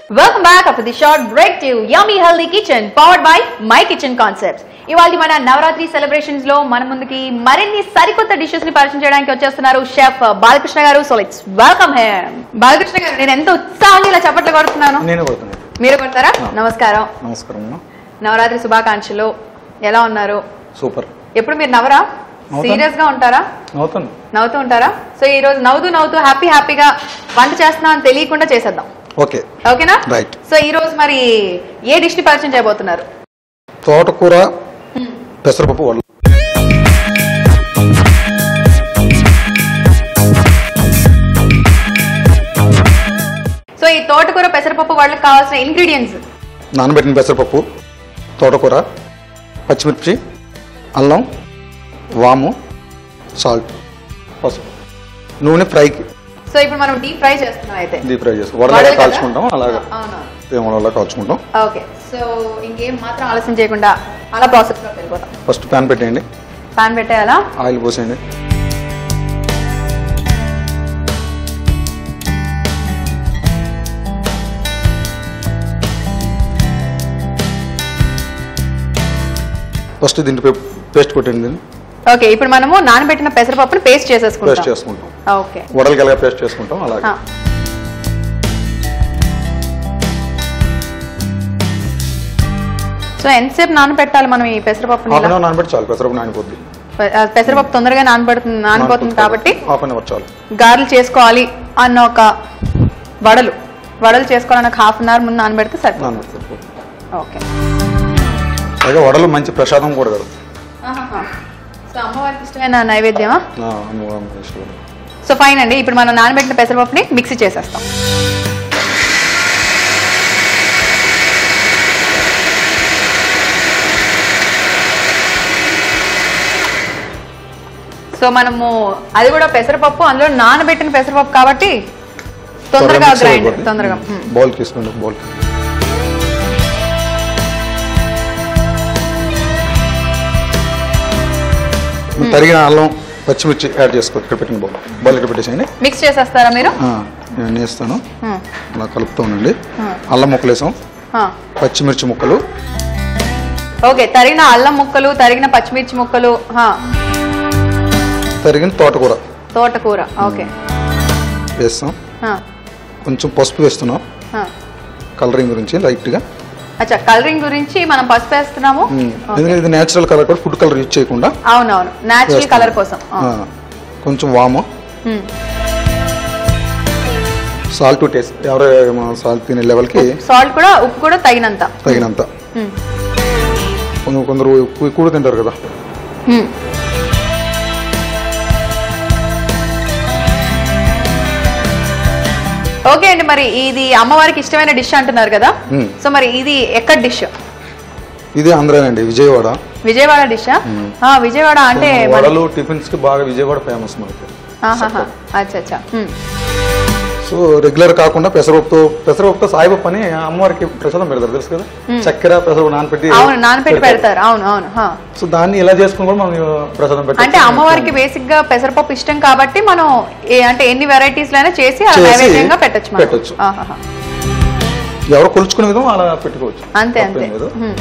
Welcome back of the short break to yummy healthy kitchen powered by my kitchen concepts ఇవాళ మన Navratri celebrations లో మన ముందుకి మరిన్ని సరికొత్త డిషెస్ ని పరిచయం చేయడానికి వచ్చేస్తున్నారు chef Balakrishna garu so let's welcome him Balakrishna garu నేను ఎంత ఉత్సాహంగా ఇలా చప్పట్లు కొడుతున్నాను నేను కొడుతున్నాను మీరు కొడతారా నమస్కారం నమస్కారం అమ్మా. నవరాత్రి శుభాకాంక్షలు ఎలా ఉన్నారు సూపర్ ఎప్పుడు మీరు నవరా నవ్వుతాను. సీరియస్ గా ఉంటారా అవుతాను నవ్వుతూ ఉంటారా సో ఈ రోజు నవ్వుతూ నవ్వుతూ హ్యాపీ హ్యాపీగా వంట చేస్తున్నాం అని తెలియకుండా చేసేద్దాం ఓకే ఓకేనా Right. సో ఈ రోజు మరి ఏ డిష్ ని పరిచయం చేయబోతున్నారు తోటకూర పెసరపప్పు వడలు సో ఈ తోటకూర పెసరపప్పు వాళ్ళకి కావాల్సిన ఇంగ్రీడియంట్స్ నానబెట్టిన పెసరపప్పు తోటకూర పచ్చిమిర్చి అల్లం వాము సాల్ట్ పసుపు నూనె ఫ్రైకి సో ఇప్పుడు మనం డీప్ ఫ్రై చేస్తున్నాం అయితే డీప్ ఫ్రై చేసుకుంటాం వడలా వడలు కదా? కాల్చుకుంటాం అలాగా అవును సేమ్ వడలా కాల్చుకుంటాం ఓకే సో ఇంకేం మాత్రం ఆలస్యం చేయకుండా అలా ప్రాసెస్ లో వెళ్ళిపోతాం ఫస్ట్ ప్యాన్ పెట్టేయండి పాన్ పెట్టేయాలా ఆయిల్ పోసేయండి ఫస్ట్ దీంట్లో పేస్ట్ కొట్టండి దీన్ని ఓకే ఇప్పుడు మనము నానబెట్టిన పెసరపప్పుని పేస్ట్ పేస్ట్ చేసేసుకుంటాం చేసుకుంటాం ఓకే వడలకి ఎలాగ పేస్ట్ చేసుకుంటాం అలాగే ఆ. సో ఎంతసేపు నానబెట్టాలి మనం ఈ పెసరపప్పుని హాఫ్ అన్ ఇలా? అవర్ నానబెట్టి చాలు పెసరపప్పు నానిపోద్ది పె- ఆ పెసరపప్పు తొందరగా నానబడుతుంది నానిపోతుంది కాబట్టి హాఫ్ అన్ అవర్ చాలు గారెలు చేసుకోవాలి అన్న ఒక వడలు వడలు చేసుకోవాలన్న ఒక హాఫ్ అన్ అవర్ ముందు నానబెడితే సరిపోతుంది నానబెట్టి సరిపోతుంది. ఓకే అలాగే వడలు మంచి ప్రసాదం కూడా కదా సో అమ్మవారికి ఇష్టమైన నైవేద్యమా ఆ, అమ్మవారి ఇష్టం. సో ఫైన్ అండి ఇప్పుడు మనం నానబెట్టిన పెసరపప్పుని మిక్సీ చేసేస్తాం సో మనము అది కూడా పెసరపప్పు అందులో నానబెట్టిన పెసరపప్పు కాబట్టి తొందరగా మిక్స్ గ్రైండ్ అయిపోద్ది. తొందరగా ఉమ్. బౌల్ తీసుకోండి బౌల్ తరిగిన అల్లం పచ్చిమిర్చి యాడ్ చేసుకోవచ్చు ఇక్కడ పెట్టిన బౌల్ బౌల్ ఇక్కడ పెట్టేసేయండి మిక్స్ చేసేస్తారా మీరు ఆ, నేను వేస్తాను హ్మ్. అలా కలుపుతూ ఉండండి ఆ. అల్లం ముక్కలు వేసాం ఆ. పచ్చిమిర్చి ముక్కలు ఓకే తరిగిన అల్లం ముక్కలు తరిగిన పచ్చిమిర్చి ముక్కలు హా, తరిగిన తోటకూర తోటకూర ఓకే వేస్తాం హా, కొంచెం పసుపు వేస్తున్నాం హా. కలరింగ్ గురించి లైట్గా అచ్చా కలరింగ్ గురించి మనం పసుపు వేస్తున్నాము ఓకే. ఎందుకంటే ఇది నేచురల్ కలర్ కూడా ఫుడ్ కలర్ యూజ్ చేయకుండా అవునవును న్యాచురల్ వేస్తాం. కలర్ కోసం ఆ. ఆ, కొంచెం వాము హ్మ్. సాల్ట్ టేస్ట్ ఎవరు సాల్ట్ తినే లెవెల్కి సాల్ట్ కూడా ఉప్పు కూడా తగినంత తగినంత హ్మ్. కొందరు కొందరు ఎక్కువ కూడా తింటారు కదా హ్మ్. ఓకే అండి మరి ఇది అమ్మవారికి ఇష్టమైన డిష్ అంటున్నారు కదా హ్మ్. సో మరి ఇది ఎక్కడ డిష్ ఇది ఆంధ్రానండి విజయవాడ విజయవాడ డిషా విజయవాడ అంటే మన- వడలు టిఫిన్స్ కి బాగా విజయవాడ ఫేమస్ మనకి ఆహాహా. అచ్చా అచ్చా హ్మ్. సో రెగ్యులర్ కాకుండా పెసరపప్పుతో పెసరపప్పుతో సాయిపప్పు అని అమ్మవారికి ప్రసాదం పెడతారు తెలుసు కదా చక్కెర పెసరపప్పు నానపెట్టి అవును నానపెట్టి పెడతారు అవును అవును హా. సో దాన్ని ఇలా చేసుకుని కూడా మనం ప్రసాదం పెట్టాలి అంటే అమ్మవారికి బేసిక్ గా పెసరపప్పు ఇష్టం కాబట్టి మనం ఏ- అంటే ఎన్ని వెరైటీస్ అయినా చేసి అలా చేసి నైవేద్యంగా పెట్టచ్చు మనం. పెట్టొచ్చు. ఆహాహా. ఎవరు కొలుచుకునే విధం అలా పెట్టుకోవచ్చు అంతే అంతే తప్పేం లేదు. హ్మ్.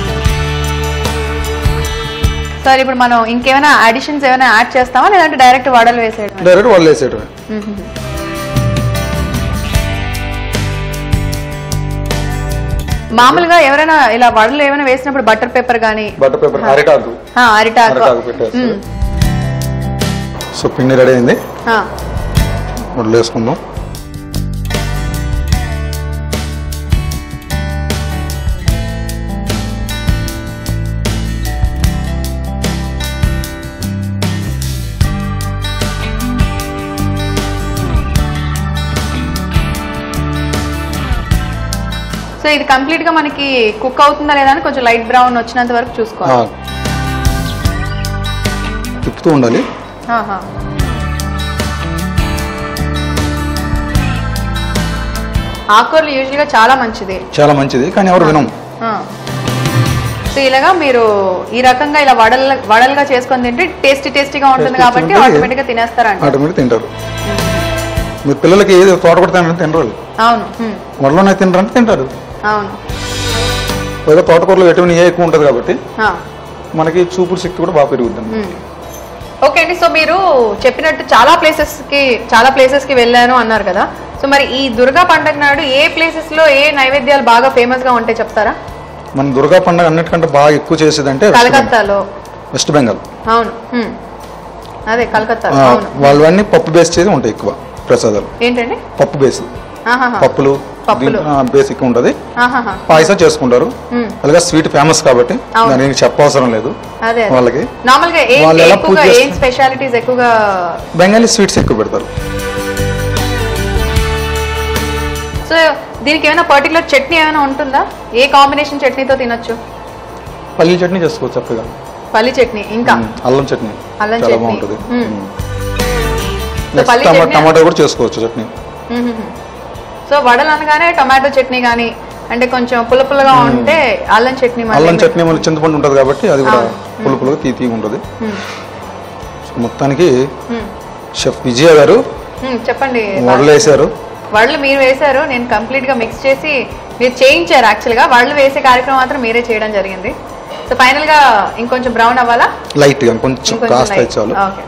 సరే ఇప్పుడు మనం ఇంకేమైనా అడిషన్స్ ఏమైనా యాడ్ చేస్తామా లేదంటే డైరెక్ట్ వడలు వేసేయడం డైరెక్ట్ వాళ్ళు వేసేయటమే మామూలుగా ఎవరైనా ఇలా వడలు ఏమైనా వేసినప్పుడు బటర్ పేపర్ కానీ బటర్ పేపర్ అరిటాకు అరిటాకు అరిటాకు పెట్టేస్తారు మ్మ్. సో పిండి రెడీ అయింది ఆ. వడ్లు వేసుకుందాం సో ఇది కంప్లీట్ గా మనకి కుక్ అవుతుందా లేదా అని కొంచెం లైట్ బ్రౌన్ వచ్చినంత వరకు ఆ, చూసుకోవాలి తిప్పుతూ ఉండాలి ఆహా. ఆకుకూరలు యూజువల్ గా చాలా మంచిది చాలా మంచిది కానీ ఎవరు వినం ఆ. సో ఇలాగా మీరు ఈ రకంగా ఇలా వడల్ వడలుగా చేసుకొని తింటే టేస్టీ టేస్టీగా ఉంటుంది Tasty కాబట్టి ఉంటుంది. ఆటోమేటిక్ గా తినేస్తారంట ఆటోమేటిక్ తింటారు మీ పిల్లలకి ఏది తోట కొడతానని తినరు వాళ్ళు. అవును హ్మ్. వడలోనే తినరంటే తింటారు అవును పైగా తోటకూరలో విటమిన్ ఏ ఎక్కువ ఉంటుంది కాబట్టి ఆ. మనకి చూపుడు శక్తి కూడా బాగా పెరుగుతుంది మ్మ్. ఓకే అండి సో మీరు చెప్పినట్టు చాలా ప్లేసెస్ కి చాలా ప్లేసెస్ కి వెళ్ళాను అన్నారు కదా సో మరి ఈ దుర్గా పండుగ నాడు ఏ ప్లేసెస్ లో ఏ నైవేద్యాలు బాగా ఫేమస్ గా ఉంటాయి చెప్తారా మన దుర్గా పండుగ అన్నిటికంటే బాగా ఎక్కువ చేసేదంటే వెస్ట్ బెంగాల్. కలకత్తాలో వెస్ట్ బెంగాల్ అవును మ్మ్. అదే కలకత్తా ఆ, అవును వాళ్ళవన్నీ పప్పు బేస్ చేసి ఉంటాయి ఎక్కువ ప్రసాదాలు ఏంటండి పప్పు బేస్ ఆహాహా. పప్పులు పప్పులు. బేస్ ఎక్కువ ఉంటుంది ఆహాహా. పాయసం చేసుకుంటారు మ్మ్. అలాగే స్వీట్ ఫేమస్ కాబట్టి అవును. దానికి చెప్పవసరం లేదు అదే అదే. వాళ్ళకి నార్మల్ గా ఏం వాళ్ళు ఎలా ఎక్కువగా పూజ ఏం చేస్తారు? స్పెషాలిటీస్ ఎక్కువగా బెంగాలీ స్వీట్స్ ఎక్కువ పెడతారు సో దీనికి ఏమైనా పర్టికులర్ చట్నీ ఏమైనా ఉంటుందా ఏ కాంబినేషన్ చట్నీతో తినొచ్చు పల్లి చట్నీ చేసుకోవచ్చు చక్కగా పల్లి చట్నీ ఇంకా మ్మ్. అల్లం చట్నీ అల్లం చాలా చట్నీ. బాగుంటుంది మ్మ్. మ్మ్. సో నెక్స్ట్ పల్లి టమా- చట్నీ- టమాటా కూడా చేసుకోవచ్చు చట్నీ మ్మ్. సో వడలు అనగానే టమాటో చట్నీ కానీ అంటే కొంచెం పుల్ల పుల్లగా ఉంటే అల్లం చట్నీ మళ్ళీ అల్లం చట్నీ మన చింతపండు ఉంటుంది కాబట్టి అది కూడా అవును. పులుపు పులుగా తీ తీగా ఉంటుంది మ్మ్. సో మొత్తానికి మ్మ్. షెఫ్ విజయ గారు మ్మ్. చెప్పండి వడలు వేశారు వడలు మీరు వేశారు నేను కంప్లీట్ గా మిక్స్ చేసి మీరు చేయించారు యాక్చువల్ గా వడలు వేసే కార్యక్రమం మాత్రం మీరే చేయడం జరిగింది సో ఫైనల్ గా ఇంకొంచెం బ్రౌన్ అవ్వాలా లైట్ గా కొంచెం ఇంకొంచెం కాస్త light. చాలు ఓకే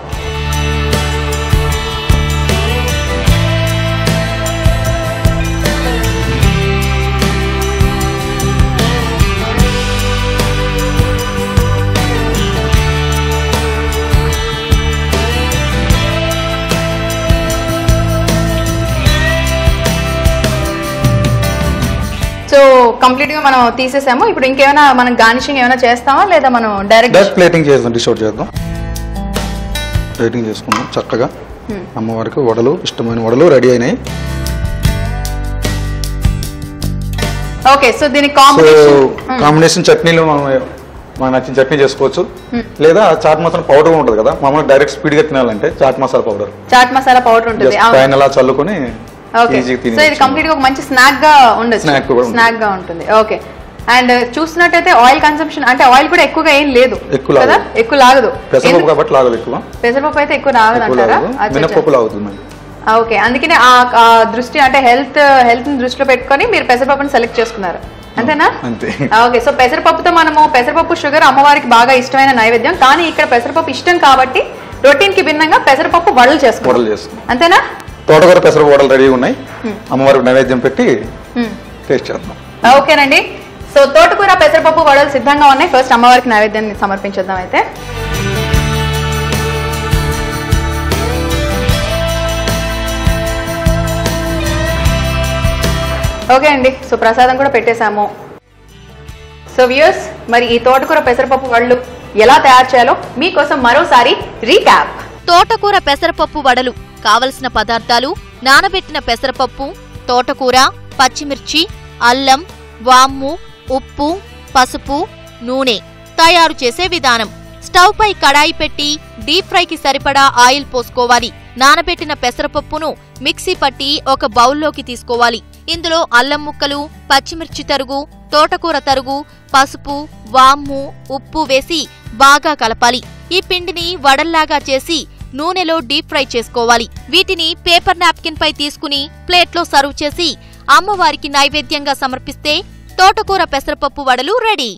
సో కంప్లీట్ గా మనం తీసేసాము ఇప్పుడు ఇంకేమైనా మనం గార్నిషింగ్ ఏమైనా చేస్తామా లేదా మనం డైరెక్ట్ డైరెక్ట్ ప్లేటింగ్ చేద్దాం డిష్ అవుట్ చేద్దాం ప్లేటింగ్ చేసుకుందాం చక్కగా అమ్మవారికి వడలు ఇష్టమైన వడలు రెడీ అయినాయి ఓకే సో దీనికి సో కాంబినేషన్ కాంబినేషన్ చట్నీలు మనం మనకు నచ్చిన చట్నీ చేసుకోవచ్చు లేదా చాట్ మసాలా పౌడర్ ఉంటుంది కదా మామూలుగా డైరెక్ట్ స్పీడ్ గా తినాలంటే చాట్ మసాలా పౌడర్ చాట్ మసాలా పౌడర్ ఉంటుంది జస్ట్ అవును. పైన అలా చల్లుకొని ఓకే ఈజీగా సో ఇది తినేయచ్చు కంప్లీట్ గా ఒక మంచి స్నాక్ గా ఉండొచ్చు Snack కూడా ఉంటుంది. స్నాక్ గా ఉంటుంది ఓకే అండ్ చూసినట్టయితే ఆయిల్ కన్సంప్షన్ అంటే ఆయిల్ కూడా ఎక్కువగా ఏం లేదు ఎక్కువ లాగదు. కదా ఎక్కువ లాగదు పెసరపప్పు ఎందుకు- కాబట్టి లాగదు ఎక్కువ పెసరపప్పు అయితే ఎక్కువ రాగదు ఎక్కువ అంటారా లాగదు అచ్చా, మినపప్పు లాగుతుంది మనకి అచ్చా. ఓకే అందుకనే ఆ ఆ దృష్టి అంటే హెల్త్ హెల్త్ ని దృష్టిలో పెట్టుకొని మీరు పెసరపప్పుని సెలెక్ట్ చేసుకున్నారు అంతేనా అంతే ఓకే సో పెసరపప్పుతో మనము పెసరపప్పు షుగర్ అమ్మవారికి బాగా ఇష్టమైన నైవేద్యం కానీ ఇక్కడ పెసరపప్పు ఇష్టం కాబట్టి రొటీన్ కి భిన్నంగా పెసరపప్పు వడలు చేసుకుంటాం వడలు చేసుకుంటాం అంతేనా తోటకూర పెసర వడలు రెడీగా ఉన్నాయి అమ్మవారికి నైవేద్యం పెట్టి హ్మ్. టేస్ట్ చేద్దాం ఓకేనండి సో తోటకూర పెసరపప్పు వడలు సిద్ధంగా ఉన్నాయి ఫస్ట్ అమ్మవారికి నైవేద్యాన్ని సమర్పించేద్దాం అయితే ఓకే అండి సో ప్రసాదం కూడా పెట్టేశాము సో వ్యూయర్స్ మరి ఈ తోటకూర పెసరపప్పు వడలు ఎలా తయారు చేయాలో మీకోసం మరోసారి రీక్యాప్ తోటకూర పెసరపప్పు వడలు కావలసిన పదార్థాలు నానబెట్టిన పెసరపప్పు తోటకూర పచ్చిమిర్చి అల్లం వామ్ము ఉప్పు పసుపు నూనె తయారు చేసే విధానం స్టవ్ పై కడాయి పెట్టి డీప్ ఫ్రైకి సరిపడా ఆయిల్ పోసుకోవాలి నానబెట్టిన పెసరపప్పును మిక్సీ పట్టి ఒక బౌల్లోకి తీసుకోవాలి ఇందులో అల్లం ముక్కలు పచ్చిమిర్చి తరుగు తోటకూర తరుగు పసుపు వామ్ము ఉప్పు వేసి బాగా కలపాలి ఈ పిండిని వడల్లాగా చేసి నూనెలో డీప్ ఫ్రై చేసుకోవాలి వీటిని పేపర్ నాప్కిన్ పై తీసుకుని ప్లేట్లో సర్వ్ చేసి అమ్మవారికి నైవేద్యంగా సమర్పిస్తే తోటకూర పెసరపప్పు వడలు రెడీ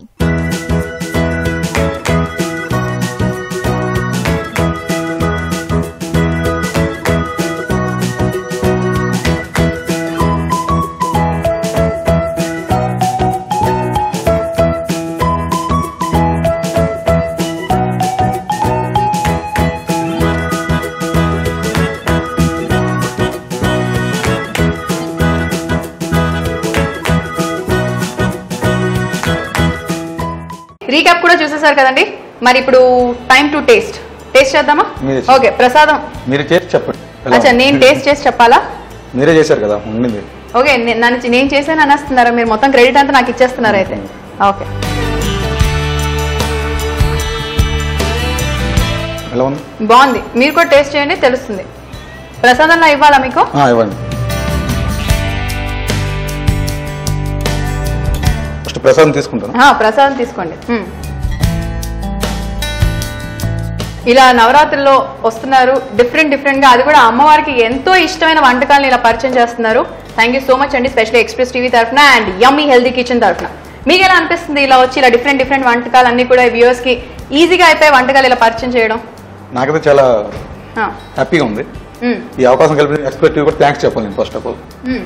రీక్యాప్ కూడా చూసేసారు కదండి మరి ఇప్పుడు టైం టు టేస్ట్ టేస్ట్ చేద్దామా మీరే ఓకే ప్రసాదం మీరు చేసి చెప్పండి ఎలా అచ్చా ఉంది? నేను టేస్ట్ చేసి చెప్పాలా మీరే చేశారు కదా ఉండింది ఓకే నే- నన్ను చి- నేను చేశాను అనేస్తున్నారా మీరు మొత్తం క్రెడిట్ అంతా నాకు ఇచ్చేస్తున్నారు అయితే ఓకే ఎలా ఉంది బాగుంది మీరు కూడా టేస్ట్ చేయండి తెలుస్తుంది ప్రసాదంలో ఇవ్వాలా మీకు ఆ, ఇవ్వండి ఫస్ట్ ప్రసాదం తీసుకుంటాను ఆ, ప్రసాదం తీసుకోండి మ్మ్. ఇలా నవరాత్రుల్లో వస్తున్నారు డిఫరెంట్ డిఫరెంట్ గా అది కూడా అమ్మవారికి ఎంతో ఇష్టమైన వంటకాలను ఇలా పరిచయం చేస్తున్నారు థ్యాంక్ యూ సో మచ్ అండి స్పెషల్లీ ఎక్స్ప్రెస్ టీవీ తరఫున అండ్ యమ్మీ హెల్దీ కిచెన్ తరఫున మీకు ఎలా అనిపిస్తుంది ఇలా వచ్చి ఇలా డిఫరెంట్ డిఫరెంట్ వంటకాలు అన్ని కూడా వ్యూవర్స్ కి ఈజీగా అయిపోయి వంటకాలు ఇలా పరిచయం చేయడం నాకైతే చాలా ఆ, హ్యాపీగా ఉంది మ్మ్, ఈ అవకాశం కల్పించిన ఎక్స్పర్ట్ కూడా థ్యాంక్స్ చెప్పాలి నేను first of all hmm.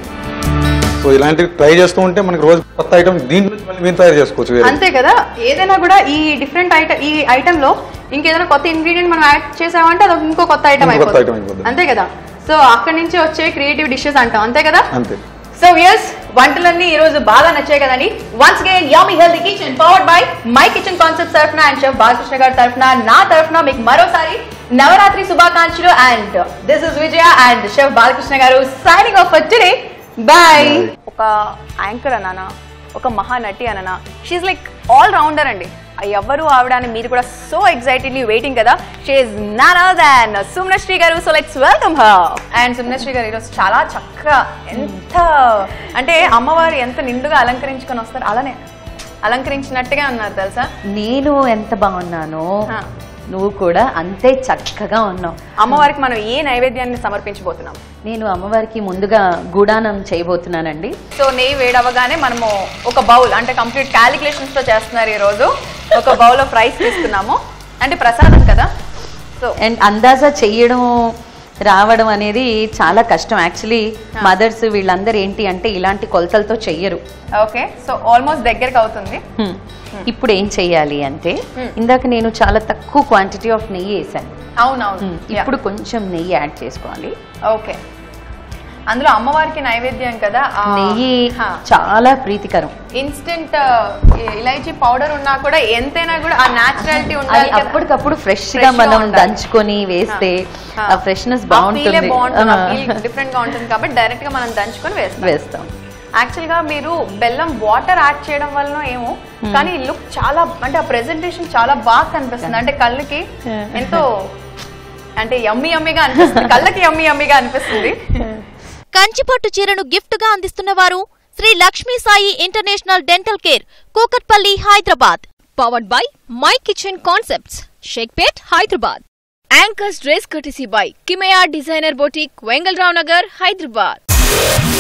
So ఇలాంటివి ట్రై చేస్తూ ఉంటే మనకి రోజు కొత్త ఐటమ్ దీంట్లో నుంచి మళ్ళీ మేము తయారు చేసుకోవచ్చు వేరే అంతే కదా ఏదైనా కూడా ఈ డిఫరెంట్ ఐటమ్ ఈ ఐటమ్ లో ఇంకేదైనా కొత్త ఇంగ్రీడియంట్ మనం యాడ్ చేసామంటే అది ఇంకో కొత్త ఐటమ్ ఇంకో కొత్త item అయిపోతుంది అయిపోతుంది. అంతే కదా సో అక్కడి నుంచి వచ్చే క్రియేటివ్ డిషెస్ అంటాం అంతే కదా అంతే సో యస్ వంటలన్నీ ఈ రోజు బాగా నచ్చాయి కదండి once again yummy healthy kitchen powered by my kitchen concept తరఫున అండ్ షెఫ్ బాలకృష్ణ గారి తరఫున నా తరఫున మీకు మరోసారి నవరాత్రి శుభాకాంక్షలు and this is Vijaya and chef Balakrishna garu signing off for today bye ఒక యాంకర్ అనానా ఒక మహానటి అననా షీఈ్ లైక్ ఆల్ రౌండర్ అండి ఎవరు ఆవిడ అని మీరు కూడా సో ఎక్సైటెడ్లీ వెయిటింగ్ కదా she none than Sumanasri garu so let's welcome her and Sumanasri గారు ఈరోజు చాలా చక్కగా ఎంత అంటే అమ్మవారు ఎంత నిండుగా అలంకరించుకొని వస్తారు అలానే అలంకరించినట్టుగా ఉన్నారు తెలుసా నేను ఎంత బాగున్నానో ఆ. నువ్వు కూడా అంతే చక్కగా ఉన్నావు అమ్మవారికి మనం ఏ నైవేద్యాన్ని సమర్పించబోతున్నాం నేను అమ్మవారికి ముందుగా గూడానం చేయబోతున్నానండి సో నెయ్యి వేడవగానే మనము ఒక బౌల్ అంటే కంప్లీట్ క్యాలిక్యులేషన్స్ తో చేస్తున్నారు ఈ రోజు ఒక బౌల్ ఆఫ్ రైస్ తీసుకున్నాము అంటే ప్రసాదం కదా సో అండ్ అందాజా చెయ్యడం రావడం అనేది చాలా కష్టం యాక్చువల్లీ మదర్స్ వీళ్ళందరూ ఏంటి అంటే ఇలాంటి కొలతలతో చెయ్యరు ఓకే సో ఆల్మోస్ట్ దగ్గరకు అవుతుంది హ్మ్. ఇప్పుడు ఏం చెయ్యాలి అంటే Hmm. ఇందాక నేను చాలా తక్కువ క్వాంటిటీ ఆఫ్ నెయ్యి వేసాను అవునవును ఇప్పుడు కొంచెం నెయ్యి యాడ్ చేసుకోవాలి ఓకే అందులో అమ్మవారికి నైవేద్యం కదా నెయ్యి చాలా ప్రీతికరం ఇన్స్టెంట్ ఇలైచీ పౌడర్ ఉన్నా కూడా ఎంతైనా కూడా ఆ నాచురాలిటీ అది ఉండాలి కదా. అప్పటికప్పుడు ఫ్రెష్ గా Fresh గా మనం ఉండాలి. దంచుకొని వేస్తే ఆ. ఆ ఫ్రెష్నెస్ ఆ ఫీలే బాగుంటుంది బాగుంటుంది ఆ. డిఫరెంట్ గా ఉంటుంది కాబట్టి డైరెక్ట్ గా మనం దంచుకొని వేస్తాం వేస్తాం యాక్చువల్ గా మీరు బెల్లం వాటర్ యాడ్ చేయడం వలన ఏమో కానీ లుక్ చాలా అంటే ఆ ప్రెజెంటేషన్ చాలా బాగా కనిపిస్తుంది అంటే కళ్ళకి ఎంతో అంటే యమ్మి యమ్మిగా అనిపిస్తుంది కళ్ళకి యమ్మి యమ్మిగా అనిపిస్తుంది కంచిపట్టు చీరను గిఫ్ట్ గా అందిస్తున్న వారు Sri Lakshmi Sai international dental care Kukatpally Hyderabad powered by My Kitchen Concepts, Shakepet, Hyderabad. Anchors Dress Courtesy by Kimaya Designer Boutique, Wengalrao Nagar, Hyderabad.